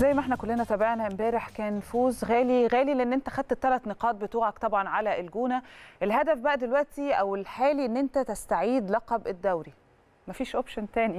زي ما احنا كلنا تابعنا امبارح كان فوز غالي غالي لان انت خدت الثلاث نقاط بتوعك طبعا على الجونه الهدف بقى دلوقتي او الحالي ان انت تستعيد لقب الدوري مفيش اوبشن تاني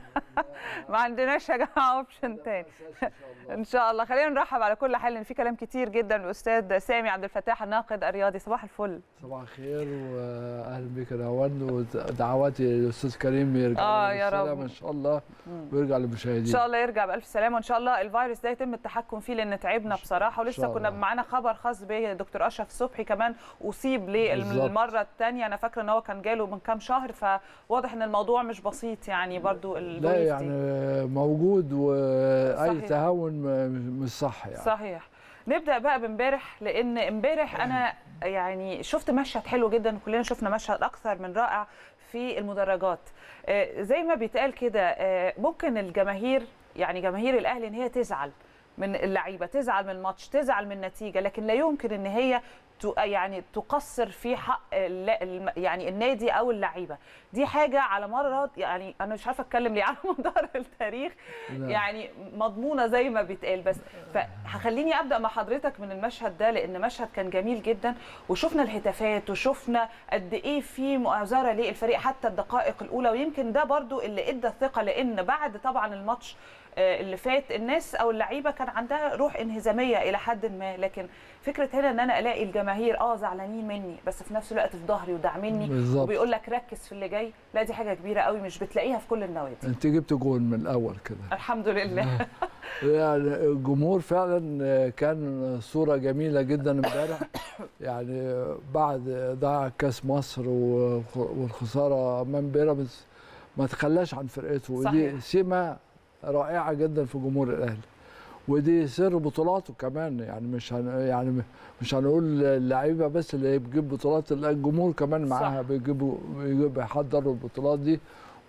ما عندناش يا جماعه اوبشن تاني ان شاء الله خلينا نرحب على كل حال لان في كلام كتير جدا الاستاذ سامي عبد الفتاح الناقد الرياضي صباح الفل صباح الخير واهلا بك يا روان ودعواتي للاستاذ كريم يرجع آه يا رب. بالسلامة ان شاء الله ويرجع ان للمشاهدين شاء الله يرجع بالف سلامه وان شاء الله الفيروس ده يتم التحكم فيه لان تعبنا بصراحه ولسه شاء كنا الله. معانا خبر خاص بدكتور اشرف صبحي كمان اصيب بالظبط. للمره الثانيه انا فاكره ان هو كان جاله من كام شهر فواضح ان الموضوع مش بسيط يعني برضو لا الفيروس دي يعني موجود واي صحيح. تهاون م- مش صح يعني صحيح نبدا بقى بامبارح لان امبارح انا يعني شفت مشهد حلو جدا كلنا شفنا مشهد اكثر من رائع في المدرجات آه، زي ما بيتقال كده آه، ممكن الجماهير يعني جماهير الاهلي ان هي تزعل من اللعيبه تزعل من الماتش تزعل من النتيجه لكن لا يمكن ان هي ت- يعني تقصر في حق الل- الم- يعني النادي او اللعيبه دي حاجه على مر يعني انا مش عارفه اتكلم ليه على مدار التاريخ لا. يعني مضمونه زي ما بيتقال بس فهخليني ابدا مع حضرتك من المشهد ده لان مشهد كان جميل جدا وشفنا الهتافات وشفنا قد ايه في مؤازره للفريق حتى الدقائق الاولى ويمكن ده برضو اللي ادى الثقه لان بعد طبعا الماتش آه، اللي فات الناس او اللعيبه كان عندها روح انهزاميه الى حد ما لكن فكره هنا ان انا الاقي الجماهير اه زعلانين مني بس في نفس الوقت في ظهري وداعميني بالظبط. وبيقول لك ركز في اللي جاي لا دي حاجه كبيره قوي مش بتلاقيها في كل النوادي انت جبت جول من الاول كده الحمد لله يعني الجمهور فعلا كان صورة جميلة جدا امبارح يعني بعد ضياع كاس مصر وخ- والخسارة أمام بيراميدز ما تخلاش عن فرقته ودي صحيح. سمة رائعة جدا في جمهور الأهلي ودي سر بطولاته كمان يعني مش هن يعني مش هنقول اللعيبه بس اللي بتجيب بطولات لا الجمهور كمان معاها صح. بيجيبوا بيجيب- بيحضروا البطولات دي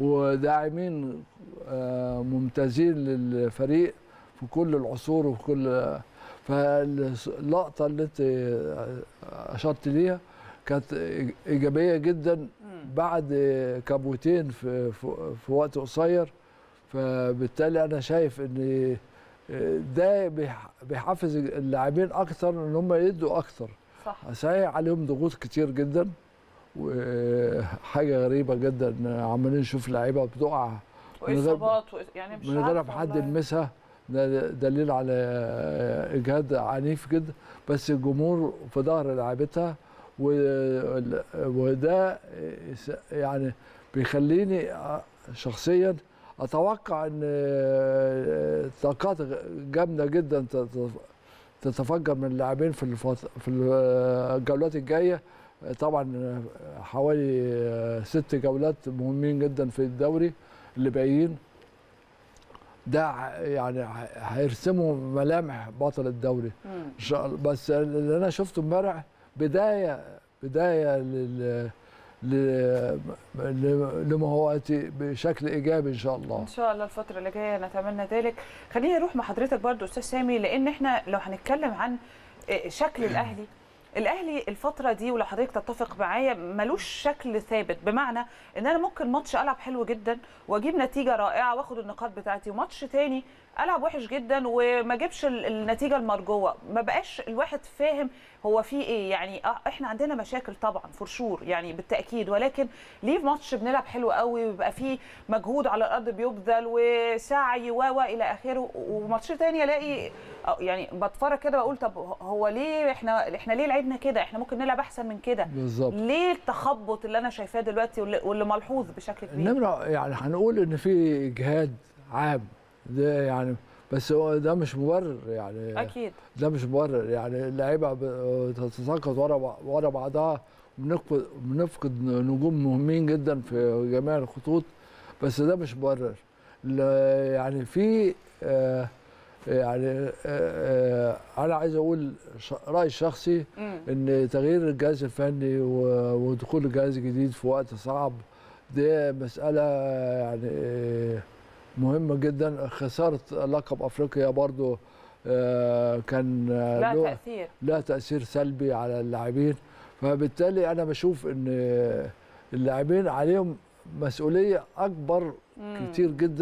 وداعمين آه، ممتازين للفريق في كل العصور وفي كل فاللقطه اللي انت اشرت ليها كانت ايجابيه جدا بعد كابوتين في في, في وقت قصير فبالتالي انا شايف ان ده بيح- بيحفز اللاعبين اكتر ان هم يدوا اكتر صح صحيح عليهم ضغوط كتير جدا وحاجه غريبه جدا عمالين نشوف لعيبه بتقع من غير واصابات و- يعني مش من غير عارفة ما حد والله. يلمسها ده دليل على اجهاد عنيف جدا بس الجمهور في ظهر لعيبتها و- وده يعني بيخليني شخصيا اتوقع ان طاقات جامده جدا تتفجر من اللاعبين في الفت... في الجولات الجايه طبعا حوالي ست جولات مهمين جدا في الدوري اللي باقيين ده ع- يعني ه- هيرسموا ملامح بطل الدوري مم. ان شاء الله بس اللي انا شفته امبارح بدايه بدايه لل ل- ل- لما هو آتي بشكل ايجابي ان شاء الله ان شاء الله الفتره اللي جايه نتمنى ذلك خليني اروح مع حضرتك برضو استاذ سامي لان احنا لو هنتكلم عن آه، شكل الاهلي الاهلي الفتره دي ولو حضرتك تتفق معايا ملوش شكل ثابت بمعنى ان انا ممكن ماتش العب حلو جدا واجيب نتيجه رائعه واخد النقاط بتاعتي وماتش تاني العب وحش جدا وما اجيبش ال- النتيجه المرجوه ما بقاش الواحد فاهم هو في ايه يعني آه، احنا عندنا مشاكل طبعا فرشور يعني بالتاكيد ولكن ليه في ماتش بنلعب حلو قوي ويبقى فيه مجهود على الارض بيبذل وسعي و و الى اخره وماتش تاني الاقي آه، يعني بتفرج كده بقول طب هو ليه احنا احنا ليه لعبنا كده احنا ممكن نلعب احسن من كده بالظبط ليه التخبط اللي انا شايفاه دلوقتي واللي, واللي ملحوظ بشكل كبير النمرة يعني هنقول ان في اجهاد عام ده يعني بس هو ده مش مبرر يعني اكيد ده مش مبرر يعني اللعيبه ب- تتساقط ورا بع- ورا بعضها بنفقد بنفقد نجوم مهمين جدا في جميع الخطوط بس ده مش مبرر لا- يعني في آه، يعني آه، آه، انا عايز اقول ش- رايي الشخصي مم. ان تغيير الجهاز الفني و- ودخول جهاز جديد في وقت صعب دي مسألة يعني مهمة جدا خسارة لقب أفريقيا برضو آه، كان لا له تاثير لها تأثير سلبي على اللاعبين فبالتالي أنا بشوف إن اللاعبين عليهم مسؤولية أكبر مم. كتير جدا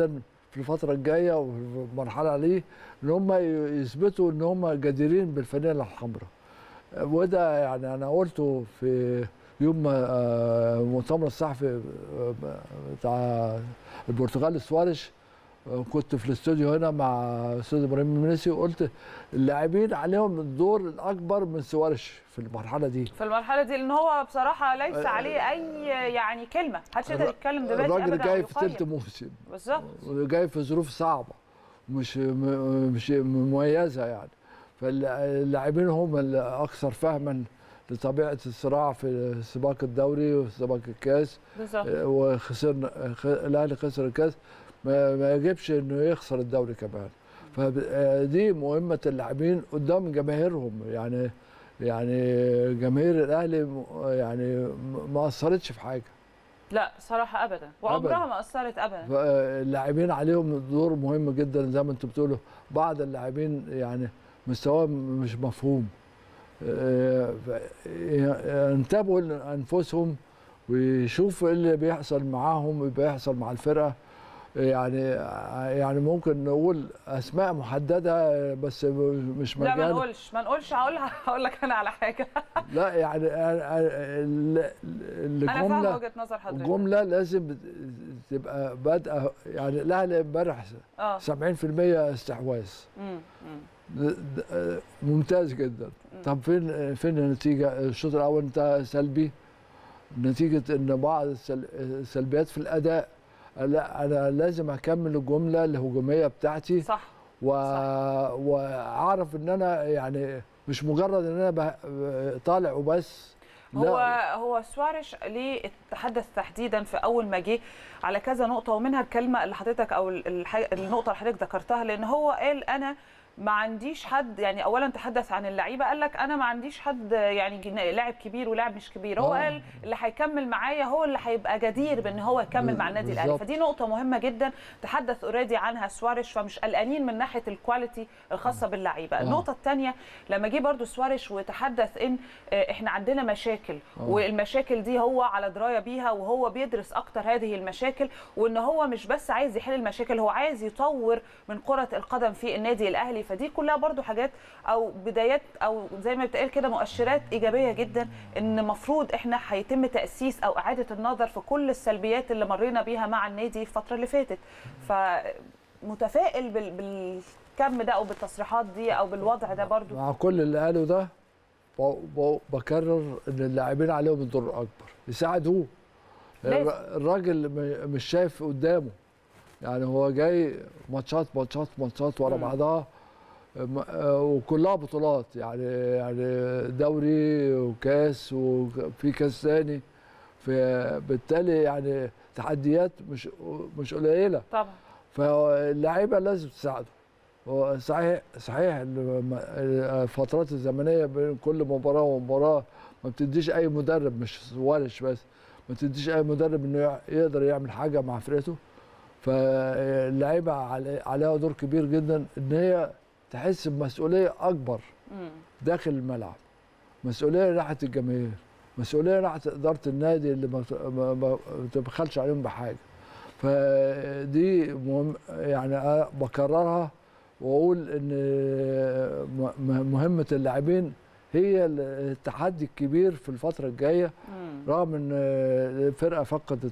في الفتره الجايه وفي المرحله دي ان هم يثبتوا ان هم جديرين بالفانيلا الحمراء وده يعني انا قلته في يوم آه، المؤتمر الصحفي آه، بتاع البرتغال السوارش آه، كنت في الاستوديو هنا مع استاذ ابراهيم المنسي وقلت اللاعبين عليهم الدور الاكبر من سوارش في المرحله دي في المرحله دي لان هو بصراحه ليس آه، عليه اي يعني كلمه محدش يقدر الر- يتكلم دلوقتي الراجل ابدا جاي أو في يقيم. ثلث موسم بالظبط وجاي في ظروف صعبه مش م- مش مميزه يعني فاللاعبين هم الاكثر فهما لطبيعه الصراع في سباق الدوري وسباق الكاس بالظبط وخسرنا خ- الاهلي خسر الكاس ما, ما يجبش انه يخسر الدوري كمان فدي مهمه اللاعبين قدام جماهيرهم يعني يعني جماهير الاهلي م- يعني م- ما اثرتش في حاجه لا صراحه ابدا وعمرها ما اثرت ابدا اللاعبين عليهم دور مهم جدا زي ما انتم بتقولوا بعض اللاعبين يعني مستواهم مش مفهوم آه، ف- ينتبهوا لانفسهم ويشوفوا ايه اللي بيحصل معاهم وبيحصل مع الفرقه يعني يعني ممكن نقول اسماء محدده بس مش لا ما مجال نقولش ما نقولش هقول هقول لك انا على حاجه لا يعني ال- ال- انا فاهمه الجمله وجهه نظر حضرتك الجمله لازم تبقى بادئه يعني الاهلي امبارح اه 70% استحواذ مم، مم. د- د- ممتاز جدا طب فين فين النتيجه الشوط الاول انت سلبي نتيجه ان بعض السل- السلبيات في الاداء لا انا لازم اكمل الجمله الهجوميه بتاعتي صح و... واعرف ان انا يعني مش مجرد ان انا به... طالع وبس هو هو سوارش ليه تحدث تحديدا في اول ما جه على كذا نقطه ومنها الكلمه اللي حضرتك او الح... النقطه اللي حضرتك ذكرتها لان هو قال انا ما عنديش حد يعني اولا تحدث عن اللعيبه قال لك انا ما عنديش حد يعني جنا- لاعب كبير ولاعب مش كبير هو آه. قال اللي هيكمل معايا هو اللي هيبقى جدير بان هو يكمل مع النادي الاهلي بالظبط. فدي نقطه مهمه جدا تحدث اوريدي عنها سوارش فمش قلقانين من ناحيه الكواليتي الخاصه باللعيبه آه. النقطه الثانيه لما جه برضو سوارش وتحدث ان آه، احنا عندنا مشاكل آه. والمشاكل دي هو على درايه بيها وهو بيدرس اكتر هذه المشاكل وان هو مش بس عايز يحل المشاكل هو عايز يطور من كره القدم في النادي الاهلي فدي كلها برضو حاجات او بدايات او زي ما بتقال كده مؤشرات ايجابيه جدا ان المفروض احنا هيتم تاسيس او اعاده النظر في كل السلبيات اللي مرينا بيها مع النادي الفتره اللي فاتت فمتفائل بال... بالكم ده او بالتصريحات دي او بالوضع ده برضو مع كل اللي قاله ده ب- ب- بكرر ان اللاعبين عليهم الدور الاكبر يساعدوه لازم. الر- الراجل م- مش شايف قدامه يعني هو جاي ماتشات ماتشات ماتشات ورا مم. بعضها م- آه، وكلها بطولات يعني يعني دوري وكاس وفي كاس ثاني فبالتالي يعني تحديات مش مش قليله طبعا فاللعيبه لازم تساعده هو صحيح صحيح إن م- الفترات الزمنيه بين كل مباراه ومباراه ما بتديش اي مدرب مش ورش بس ما بتديش اي مدرب انه يع- يقدر يعمل حاجه مع فرقته فاللعيبه علي- عليها دور كبير جدا ان هي تحس بمسؤوليه اكبر مم. داخل الملعب مسؤوليه ناحيه الجماهير مسؤوليه ناحيه اداره النادي اللي ما ما- ما تبخلش عليهم بحاجه فدي مهم يعني أنا بكررها واقول ان م- م- مهمه اللاعبين هي التحدي الكبير في الفتره الجايه مم. رغم ان الفرقه فقدت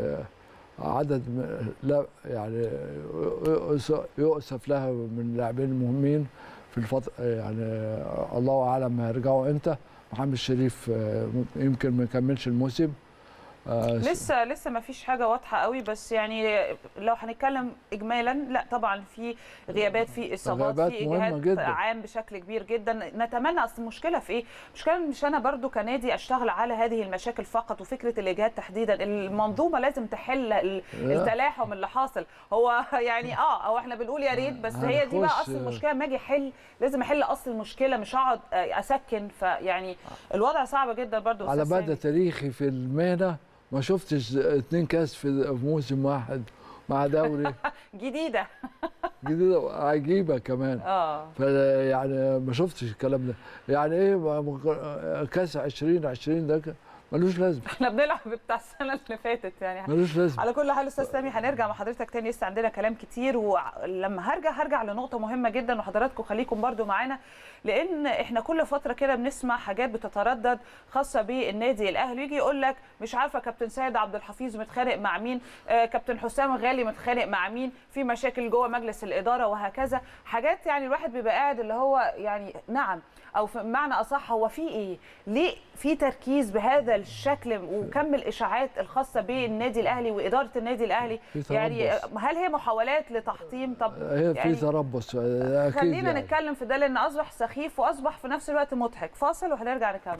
عدد م- لا يعني يؤس- يؤسف لها من لاعبين مهمين في الفتره يعني الله اعلم هيرجعوا امتى محمد الشريف يمكن ما يكملش الموسم آه، لسه لسه ما فيش حاجه واضحه قوي بس يعني لو هنتكلم اجمالا لا طبعا في غيابات في اصابات غيابات في مهمة اجهاد جدا. عام بشكل كبير جدا نتمنى اصل المشكله في ايه المشكله مش انا برضو كنادي اشتغل على هذه المشاكل فقط وفكره الاجهاد تحديدا المنظومه لازم تحل ال- لا. التلاحم اللي حاصل هو يعني اه او احنا بنقول يا ريت بس هي دي بقى هنخش- اصل المشكله لما اجي احل لازم احل اصل المشكله مش اقعد آه، اسكن فيعني الوضع صعب جدا برضو على أستاذ مدى سامي. تاريخي في المهنه ما شفتش اتنين كاس في في موسم واحد مع دوري جديده جديده عجيبه كمان اه فيعني ما شفتش الكلام ده يعني ايه ما- ما- كاس 2020 ده ك- ملوش لازمه احنا بنلعب بتاع السنه اللي فاتت يعني ملوش لازمه على كل حال استاذ سامي هنرجع مع حضرتك تاني لسه عندنا كلام كتير ولما هرجع هرجع لنقطه مهمه جدا وحضراتكم خليكم برضو معانا لان احنا كل فتره كده بنسمع حاجات بتتردد خاصه بالنادي الاهلي يجي يقول لك مش عارفه كابتن سيد عبد الحفيظ متخانق مع مين آه كابتن حسام غالي متخانق مع مين في مشاكل جوه مجلس الاداره وهكذا حاجات يعني الواحد بيبقى قاعد اللي هو يعني نعم او في معنى اصح هو في ايه ليه في تركيز بهذا الشكل وكم الاشاعات الخاصه بالنادي الاهلي واداره النادي الاهلي في يعني تربص. هل هي محاولات لتحطيم طب هي في يعني تربص اكيد خلينا يعني. نتكلم في ده لان اصبح سخيف واصبح في نفس الوقت مضحك فاصل وهنرجع نكمل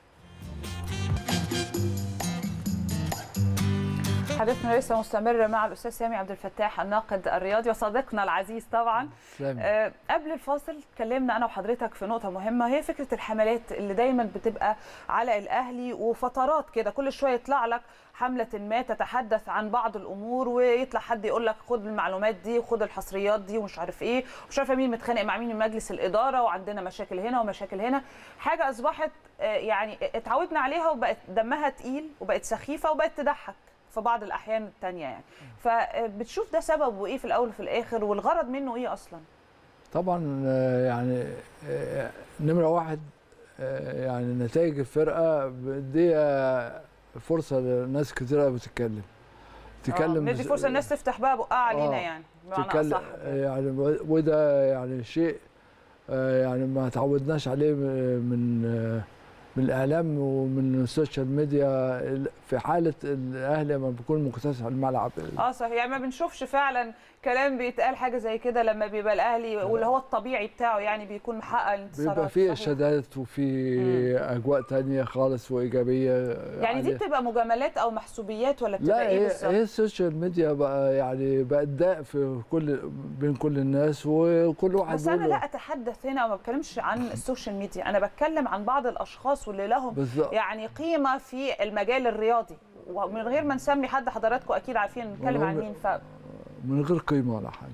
حديثنا لسه مستمر مع الاستاذ سامي عبد الفتاح الناقد الرياضي وصديقنا العزيز طبعا تسلمي. آه، قبل الفاصل اتكلمنا انا وحضرتك في نقطه مهمه هي فكره الحملات اللي دايما بتبقى على الاهلي وفترات كده كل شويه يطلع لك حمله ما تتحدث عن بعض الامور ويطلع حد يقول لك خد المعلومات دي وخد الحصريات دي ومش عارف ايه ومش عارفه مين متخانق مع مين من مجلس الاداره وعندنا مشاكل هنا ومشاكل هنا حاجه اصبحت آه، يعني اتعودنا عليها وبقت دمها تقيل وبقت سخيفه وبقت تضحك في بعض الاحيان التانية يعني فبتشوف ده سببه ايه في الاول وفي الاخر والغرض منه ايه اصلا طبعا آه، يعني آه، نمره واحد آه، يعني نتائج الفرقه دي آه، فرصه لناس كتيره بتتكلم تتكلم ندي بس- فرصه الناس تفتح بقى بقها علينا آه، يعني بمعنى تتكلم اصح يعني وده يعني شيء آه، يعني ما تعودناش عليه من آه، من الاعلام ومن السوشيال ميديا في حاله الاهلي لما بيكون مكتسح الملعب اه صحيح يعني ما بنشوفش فعلا كلام بيتقال حاجه زي كده لما بيبقى الاهلي واللي هو الطبيعي بتاعه يعني بيكون محقق الانتصارات بيبقى في صحيح. ارشادات وفي اجواء تانية خالص وايجابيه يعني دي بتبقى مجاملات او محسوبيات ولا بتبقى لا ايه هي, بالظبط؟ هي السوشيال ميديا بقى يعني بقت داء في كل بين كل الناس وكل واحد بس انا بيقول لا اتحدث هنا وما بتكلمش عن السوشيال ميديا انا بتكلم عن بعض الاشخاص واللي لهم بالظبط يعني قيمه في المجال الرياضي ومن غير ما نسمي حد حضراتكم اكيد عارفين نتكلم عن مين ف من غير قيمه ولا حاجه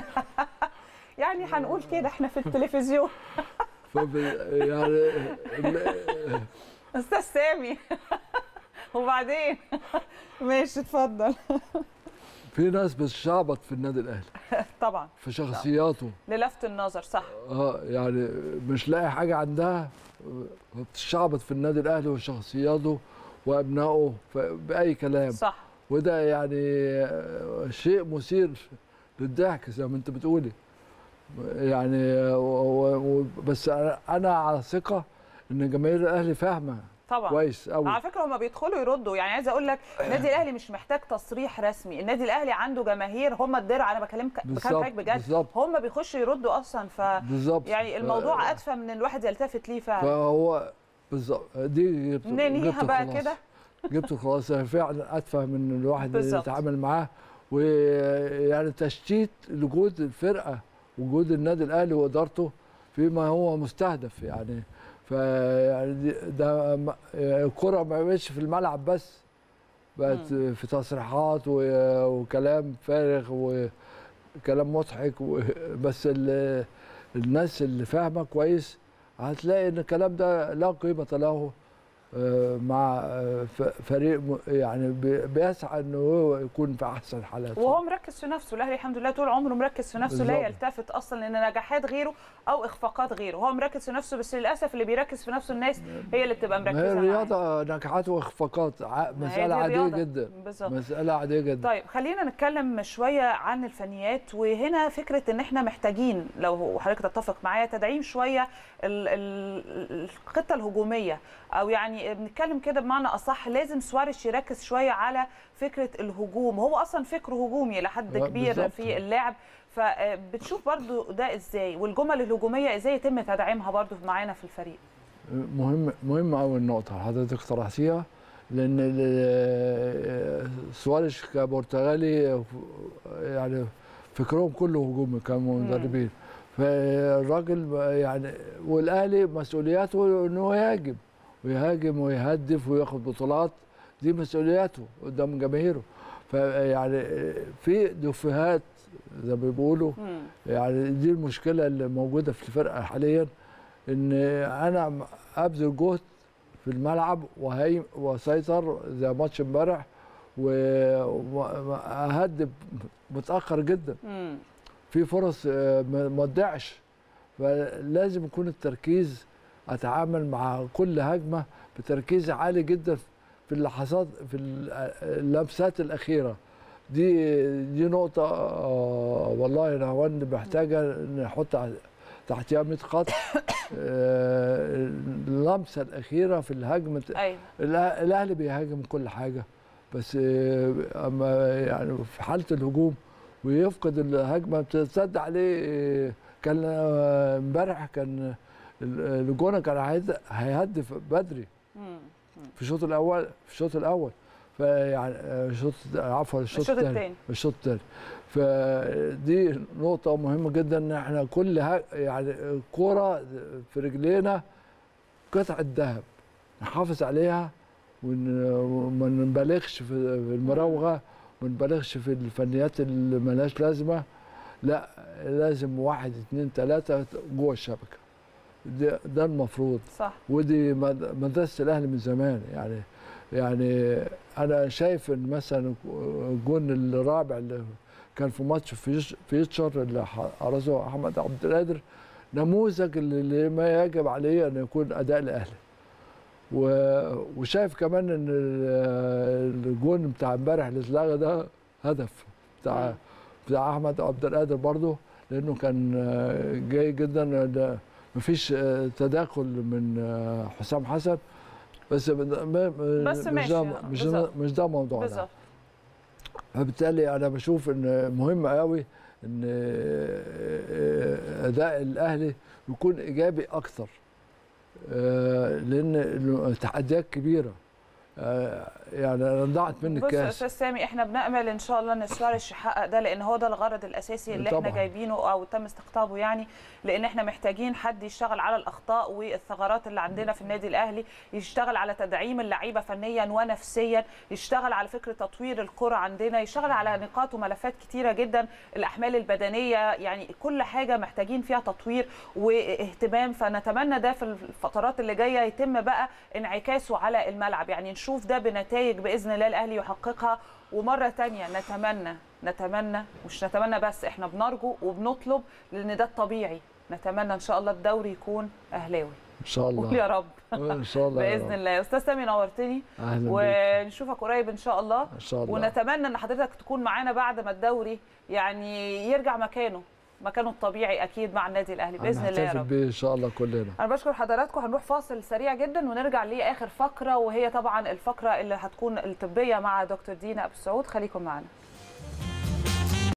يعني هنقول كده احنا في التلفزيون فب... يعني ال- استاذ سامي وبعدين ماشي اتفضل في ناس بتشعبط في النادي الاهلي طبعا في شخصياته للفت النظر صح اه يعني مش لاقي حاجه عندها بتشعبط في النادي الاهلي وشخصياته وابنائه ف- باي كلام صح وده يعني آه، شيء مثير للضحك زي ما انت بتقولي يعني و- و- و- بس أنا- انا على ثقه ان جماهير الاهلي فاهمه طبعا كويس قوي على فكره هما بيدخلوا يردوا يعني عايزه اقول لك النادي الاهلي مش محتاج تصريح رسمي النادي الاهلي عنده جماهير هم الدرع انا بكلمك بكلم بالظبط حضرتك بجد بالظبط هم بيخشوا يردوا اصلا ف بالظبط يعني الموضوع ادفى من الواحد يلتفت ليه فعلا فهو بالظبط دي جبت ننهيها جبت بقى الخلاصة. كده جبت الخلاصه فعلا اتفه من الواحد اللي بالظبط. يتعامل معاه ويعني تشتيت لجهود الفرقه وجهود النادي الاهلي وادارته فيما هو مستهدف يعني فيعني دي- ده م- الكره ما بقتش في الملعب بس بقت في تصريحات و- وكلام فارغ وكلام مضحك و- بس ال- الناس اللي فاهمه كويس هتلاقي ان الكلام ده لا قيمه له آه، مع آه، ف- فريق م- يعني بي- بيسعى انه هو يكون في احسن حالاته وهو مركز في نفسه الاهلي الحمد لله طول عمره مركز في نفسه لا بالظبط. يلتفت اصلا لان نجاحات غيره او اخفاقات غيره هو مركز في نفسه بس للاسف اللي بيركز في نفسه الناس هي اللي بتبقى ما هي مركزه معاه. الرياضه نجاحات واخفاقات ع- ما هي مساله دي عاديه الرياضة. جدا بالظبط مساله عاديه جدا طيب خلينا نتكلم شويه عن الفنيات وهنا فكره ان احنا محتاجين لو حضرتك تتفق معايا تدعيم شويه ال- ال- الخطه الهجوميه او يعني بنتكلم كده بمعنى اصح لازم سواريش يركز شويه على فكره الهجوم هو اصلا فكره هجومي لحد آه، كبير بالظبط. في اللعب فبتشوف برضو ده ازاي والجمل الهجوميه ازاي يتم تدعيمها برضو معانا في الفريق مهم مهم قوي النقطه اللي حضرتك طرحتيها لان ال- سواريش كبرتغالي يعني فكرهم كله هجومي كمدربين فالراجل يعني والاهلي مسؤولياته انه يهاجم ويهاجم ويهدف وياخد بطولات دي مسؤولياته قدام جماهيره فيعني في دفهات زي ما بيقولوا مم. يعني دي المشكله اللي موجوده في الفرقه حاليا ان انا ابذل جهد في الملعب وهي وسيطر زي ماتش امبارح وهدف متاخر جدا مم. في فرص آه، ما ما تضيعش فلازم يكون التركيز اتعامل مع كل هجمه بتركيز عالي جدا في اللحظات في اللمسات الاخيره دي دي نقطه آه، والله نهوان محتاجه نحط ع- تحتها 100 خط آه، اللمسه الاخيره في الهجمه ايوه الأه- الاهلي بيهاجم كل حاجه بس آه، اما يعني في حاله الهجوم ويفقد الهجمه بتصدق عليه آه، كان آه، امبارح كان ال- الجونه كان هيهد- هيهدف بدري مم. في الشوط الاول في الشوط الاول فيعني آه، الشوط عفوا الشوط الشوط الثاني الثاني الشوط الثاني فدي نقطة مهمة جدا ان احنا كل ها يعني الكورة في رجلينا قطعة ذهب نحافظ عليها ون- وما نبالغش في في المراوغة وما نبالغش في الفنيات اللي ملهاش لازمة لا لازم واحد اتنين تلاتة جوه الشبكة ده, ده المفروض صح ودي مد- مدرسه الاهلي من زمان يعني يعني انا شايف ان مثلا الجون الرابع اللي كان في ماتش فيش- فيتشر اللي حرزه احمد عبد القادر نموذج اللي اللي ما يجب عليه ان يكون اداء الاهلي و- وشايف كمان ان ال- الجون بتاع امبارح اللي اتلغى ده هدف بتاع مم. بتاع احمد عبد القادر برضه لانه كان جاي جدا ده مفيش تداخل من حسام حسن بس ما- بس مش ماشي، ده آه، مش بالظبط. ده مش ده موضوعنا بالظبط فبالتالي انا بشوف ان مهم قوي ان اداء الاهلي يكون ايجابي اكثر آه، لان التحديات كبيره آه، يعني انا ضاعت مني بص يا الكاس استاذ سامي احنا بنامل ان شاء الله ان سواريش يحقق ده لان هو ده الغرض الاساسي اللي احنا طبعاً. جايبينه او تم استقطابه يعني لان احنا محتاجين حد يشتغل على الاخطاء والثغرات اللي عندنا في النادي الاهلي يشتغل على تدعيم اللعيبه فنيا ونفسيا يشتغل على فكره تطوير الكره عندنا يشتغل على نقاط وملفات كتيره جدا الاحمال البدنيه يعني كل حاجه محتاجين فيها تطوير واهتمام فنتمنى ده في الفترات اللي جايه يتم بقى انعكاسه على الملعب يعني نشوف ده بنتائج باذن الله الاهلي يحققها ومره تانية نتمنى نتمنى مش نتمنى بس احنا بنرجو وبنطلب لان ده الطبيعي نتمنى ان شاء الله الدوري يكون اهلاوي ان شاء قول الله يا رب ان شاء الله يا باذن رب. الله يا استاذ سامي نورتني اهلا بيك ونشوفك قريب ان شاء الله ان شاء الله ونتمنى ان حضرتك تكون معانا بعد ما الدوري يعني يرجع مكانه مكانه الطبيعي اكيد مع النادي الاهلي باذن الله يا هنحتفل رب بيه ان شاء الله كلنا انا بشكر حضراتكم هنروح فاصل سريع جدا ونرجع لاخر فقره وهي طبعا الفقره اللي هتكون الطبيه مع دكتور دينا ابو السعود خليكم معنا